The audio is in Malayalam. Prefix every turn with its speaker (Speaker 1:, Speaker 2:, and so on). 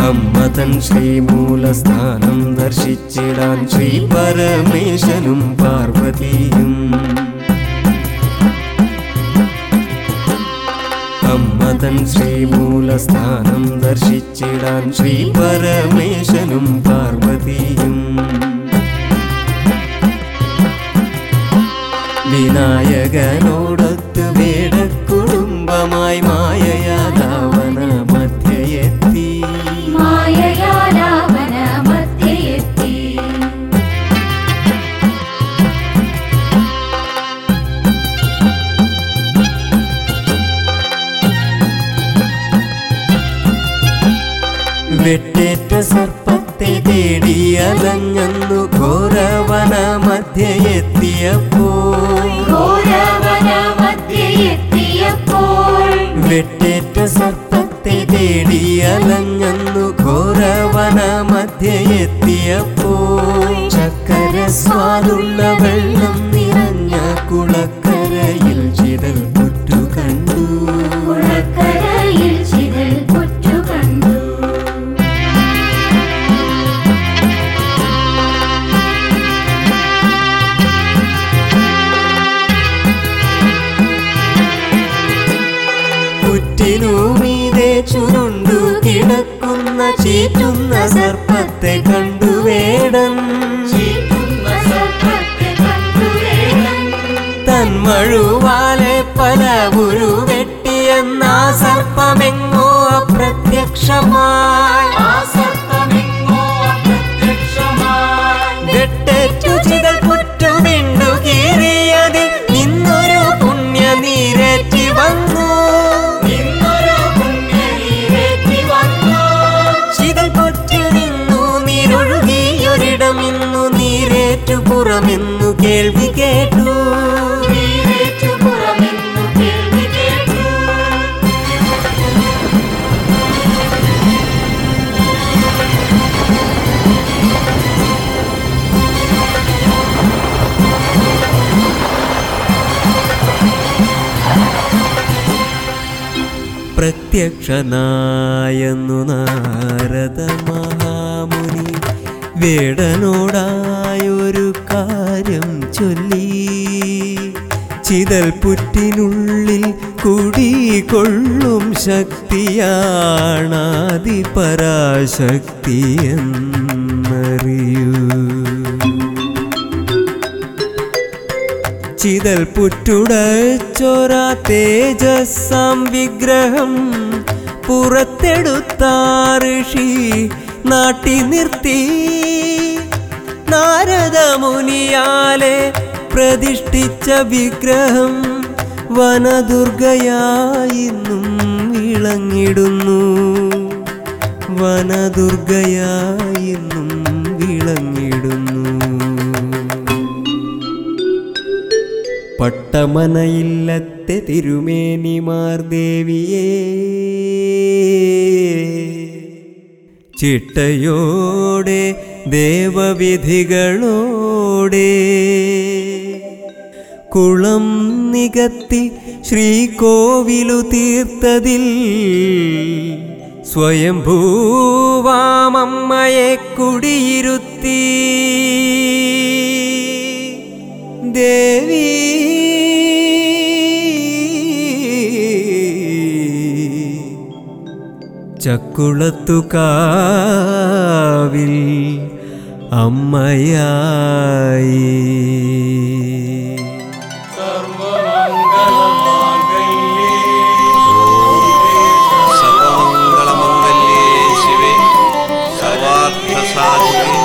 Speaker 1: അമ്മതൻ ശ്രീമൂലസ്ഥാനം ദർശിച്ചിടാൻ ശ്രീ പരമേശനും പാർവതിയും അമ്മതൻ ശ്രീമൂലസ്ഥാനം ദർശിച്ചിടാൻ ശ്രീ പരമേശനും പാർവതിയും വിനായകനോടൊത്ത് വേടക്കുടുംബമായി മായയാതാവന മധ്യയെത്തി
Speaker 2: മായയാരാവന മധ്യയെത്തി
Speaker 1: വെട്ടേറ്റ സർപ്പത്തെ തേടി അലഞ്ഞന്നു ഘോരവന മധ്യയെത്തിയപ്പോൾ
Speaker 2: ഘോരവന മധ്യയെത്തിയപ്പോൾ
Speaker 1: വെട്ടേറ്റ സർപ്പത്തെ തേടി അലഞ്ഞന്നു ഘോരവന മധ്യയെത്തിയപ്പോൾ ചക്കര സ്വാദുള്ള വെള്ളം നിറഞ്ഞ കുളക്കരയിൽ ചിതൽ പുറ്റു കണ്ടു
Speaker 2: കുളക്കരയിൽ ചിതൽ പുറ്റു കണ്ടു
Speaker 1: പുറ്റിനു മീതെ ചുരുണ്ടു കിടക്കുന്ന ചീറ്റുന്ന സർപ്പത്തെ കണ്ടു വേടൻ
Speaker 2: ചീറ്റുന്ന സർപ്പത്തെ കണ്ടു വേണം
Speaker 1: തന്മഴുവാലെ പല ഉരു വെട്ടിയെന്ന ആ സർപ്പമെങ്ങോ അപ്രത്യക്ഷമായി
Speaker 2: ആ സർപ്പമെങ്ങോ അപ്രത്യക്ഷമായി
Speaker 1: വെട്ടേറ്റു ചിതൽ പുറ്റു വിണ്ടു കീറിയതിൽ നിന്നൊരു പുണ്യ നീരേറ്റി വന്നു
Speaker 2: നിന്നൊരു പുണ്യനീരേറ്റി വന്നു
Speaker 1: ചിതൽ പുറ്റിൽ നിന്നു നീരൊഴുകിയൊരിടം ഇന്നു നീരേറ്റു പുറമെന്നു കേൾവി കേട്ടു
Speaker 2: നീരേറ്റു പുറമെന്നു കേൾവി കേട്ടു
Speaker 1: പ്രത്യക്ഷനായെന്നു നാരദ മഹാമുനി വേടനോടായൊരു കാര്യം ചൊല്ലി ചിതൽ പുറ്റിനുള്ളിൽ കുടികൊള്ളും ശക്തിയാണാദി പരാശക്തി എന്നറിയൂ ചിതൽ പുറ്റുടച്ചൊര തേജസ്സാം വിഗ്രഹം പുറത്തെടുത്ത ഋഷി നാട്ടി നിർത്തി നാരദമുനിയാലെ പ്രതിഷ്ഠിച്ച വിഗ്രഹം വനദുർഗയായിന്നും വിളങ്ങിടുന്നു വനദുർഗയായിന്നും വിളങ്ങിടുന്നു പട്ടമനയില്ലത്തെ തിരുമേനിമാർ ദേവിയേ ചിട്ടയോടെ ദേവവിധികളോടെ കുളം നികത്തി ശ്രീകോവിലു തീർത്തതിൽ സ്വയംഭൂവാമമ്മയെ കുടിയിരുത്തി ദേവി ചക്കുളത്തു കാവിൽ അമ്മയായി
Speaker 3: സർവമംഗളമംഗല്യേ ശിവേ സർവാർത്ഥസാധികേ